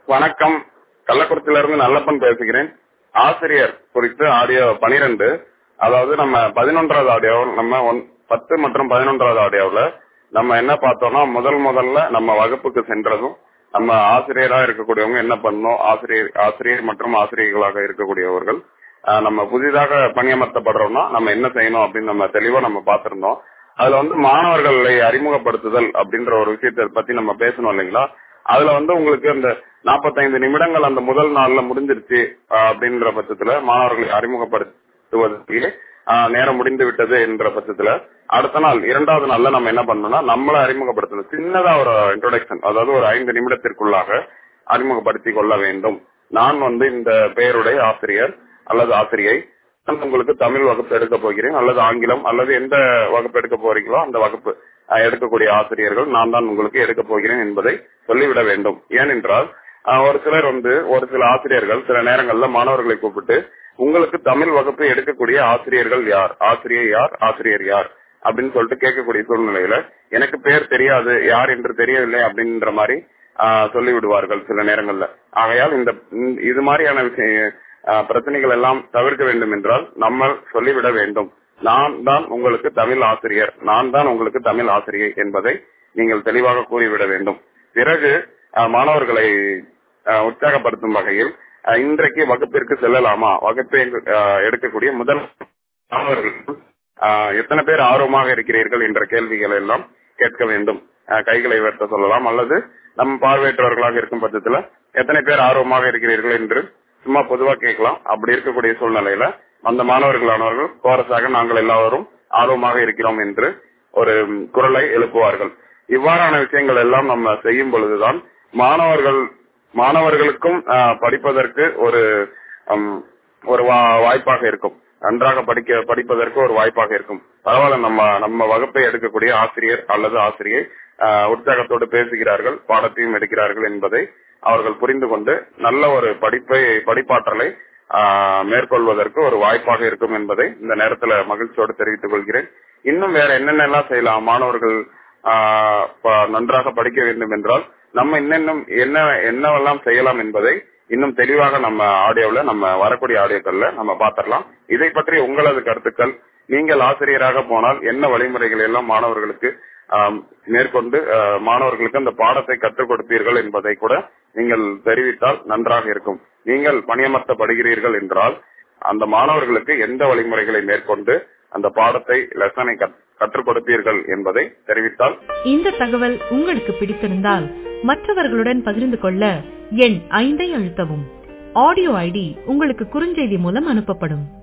வணக்கம் கள்ளக்குறிச்சியில இருந்து நல்லப்பன் பேசுகிறேன் ஆசிரியர் குறித்து ஆடியோ பனிரெண்டு அதாவது நம்ம பதினொன்றாவது ஆடியோ நம்ம ஒன் பத்து மற்றும் பதினொன்றாவது ஆடியோவில் நம்ம என்ன பார்த்தோம்னா முதல் முதல்ல நம்ம வகுப்புக்கு சென்றதும் நம்ம ஆசிரியரா இருக்கக்கூடியவங்க என்ன பண்ணணும் ஆசிரியர் ஆசிரியர் மற்றும் ஆசிரியர்களாக இருக்கக்கூடியவர்கள் ஆஹ் நம்ம புதிதாக பணியமர்த்தப்படுறோம்னா நம்ம என்ன செய்யணும் அப்படின்னு நம்ம தெளிவா நம்ம பார்த்திருந்தோம் அதுல வந்து மாணவர்களை அறிமுகப்படுத்துதல் அப்படின்ற ஒரு விஷயத்தை பத்தி நம்ம பேசணும் இல்லைங்களா அதுல வந்து உங்களுக்கு அந்த நாற்பத்தைந்து நிமிடங்கள் அந்த முதல் நாள்ல முடிஞ்சிருச்சு ஆஹ் அப்படின்ற பட்சத்துல மாணவர்களை அறிமுகப்படுத்துவதற்கு ஆஹ் நேரம் முடிந்து விட்டது என்ற பட்சத்துல அடுத்த நாள் இரண்டாவது நாள்ல நம்ம என்ன பண்ணணும்னா நம்மளை அறிமுகப்படுத்தணும் சின்னதா ஒரு இன்ட்ரோடக்ஷன் அதாவது ஒரு ஐந்து நிமிடத்திற்குள்ளாக அறிமுகப்படுத்திக் கொள்ள வேண்டும் நான் வந்து இந்த பெயருடைய ஆசிரியர் அல்லது ஆசிரியை நான் உங்களுக்கு தமிழ் வகுப்பு எடுக்க போகிறேன் அல்லது ஆங்கிலம் அல்லது எந்த வகுப்பு எடுக்க போறீங்களோ அந்த வகுப்பு அஹ், எடுக்கக்கூடிய ஆசிரியர்கள் நான் தான் உங்களுக்கு எடுக்க போகிறேன் என்பதை சொல்லிவிட வேண்டும் ஏனென்றால் அஹ், ஒரு சிலர் வந்து ஒரு சில ஆசிரியர்கள் சில நேரங்கள்ல மாணவர்களை கூப்பிட்டு உங்களுக்கு தமிழ் வகுப்பு எடுக்கக்கூடிய ஆசிரியர்கள் யார் ஆசிரியர் யார் ஆசிரியர் யார் அப்படின்னு சொல்லிட்டு கேட்கக்கூடிய சூழ்நிலையில எனக்கு பேர் தெரியாது யார் என்று தெரியவில்லை அப்படின்ற மாதிரி ஆஹ், சொல்லி விடுவார்கள் சில நேரங்கள்ல ஆகையால் இந்த இந்த- இது மாதிரியான விஷய ஆஹ், பிரச்சனைகள் எல்லாம் தவிர்க்க வேண்டும் என்றால் நம்ம சொல்லிவிட வேண்டும் நான் தான் உங்களுக்கு தமிழ் ஆசிரியர் நான் தான் உங்களுக்கு தமிழ் ஆசிரியை என்பதை நீங்கள் தெளிவாக கூறிவிட வேண்டும் பிறகு ஆஹ், மாணவர்களை ஆஹ், உற்சாகப்படுத்தும் வகையில் ஆஹ், இன்றைக்கு வகுப்பிற்கு செல்லலாமா வகுப்பை ஆஹ், எடுக்கக்கூடிய முதல் மாணவர்கள் ஆஹ், எத்தனை பேர் ஆர்வமாக இருக்கிறீர்கள் என்ற கேள்விகள் எல்லாம் கேட்க வேண்டும் ஆஹ், கைகளை உயர்த்த சொல்லலாம் அல்லது நம்ம பார்வையற்றவர்களாக இருக்கும் பட்சத்துல எத்தனை பேர் ஆர்வமாக இருக்கிறீர்கள் என்று சும்மா பொதுவா கேட்கலாம் அப்படி இருக்கக்கூடிய சூழ்நிலையில அந்த மாணவர்களானவர்கள் கோரஸாக நாங்கள் எல்லாரும் ஆர்வமாக இருக்கிறோம் என்று ஒரு குரலை எழுப்புவார்கள் இவ்வாறான விஷயங்கள் எல்லாம் நம்ம செய்யும் பொழுதுதான் மாணவர்கள் மாணவர்களுக்கும் ஆஹ், படிப்பதற்கு ஒரு ஹம், ஒரு வா- வாய்ப்பாக இருக்கும் நன்றாக படிக்க படிப்பதற்கு ஒரு வாய்ப்பாக இருக்கும் பரவாயில்ல நம்ம நம்ம வகுப்பை எடுக்கக்கூடிய ஆசிரியர் அல்லது ஆசிரியை ஆஹ், உற்சாகத்தோடு பேசுகிறார்கள் பாடத்தையும் எடுக்கிறார்கள் என்பதை அவர்கள் புரிந்து கொண்டு நல்ல ஒரு படிப்பை படிப்பாற்றலை ஆஹ், மேற்கொள்வதற்கு ஒரு வாய்ப்பாக இருக்கும் என்பதை இந்த நேரத்துல மகிழ்ச்சியோடு தெரிவித்துக் கொள்கிறேன் இன்னும் வேற என்னென்னலாம் செய்யலாம் மாணவர்கள் ஆஹ், ப- நன்றாக படிக்க வேண்டும் என்றால் நம்ம இன்னும் என்ன என்னவெல்லாம் செய்யலாம் என்பதை இன்னும் தெளிவாக நம்ம ஆடியோவில் நம்ம வரக்கூடிய ஆடியோக்கள்ல நம்ம பார்த்திடலாம் இதை பற்றி உங்களது கருத்துக்கள் நீங்கள் ஆசிரியராக போனால் என்ன வழிமுறைகள் எல்லாம் மாணவர்களுக்கு ஆம், மேற்கொண்டு ஆஹ், மாணவர்களுக்கு அந்த பாடத்தை கற்றுக் கொடுப்பீர்கள் என்பதை கூட நீங்கள் தெரிவித்தால் நன்றாக இருக்கும் நீங்கள் பணியமர்த்தப்படுகிறீர்கள் என்றால் அந்த மாணவர்களுக்கு எந்த வழிமுறைகளை மேற்கொண்டு அந்த பாடத்தை லெசனை கற்றுக் கொடுப்பீர்கள் என்பதை தெரிவித்தால் இந்த தகவல் உங்களுக்கு பிடித்திருந்தால் மற்றவர்களுடன் பகிர்ந்து கொள்ள எண் ஐந்தை அழுத்தவும் ஆடியோ ஐடி உங்களுக்கு குறுஞ்செய்தி மூலம் அனுப்பப்படும்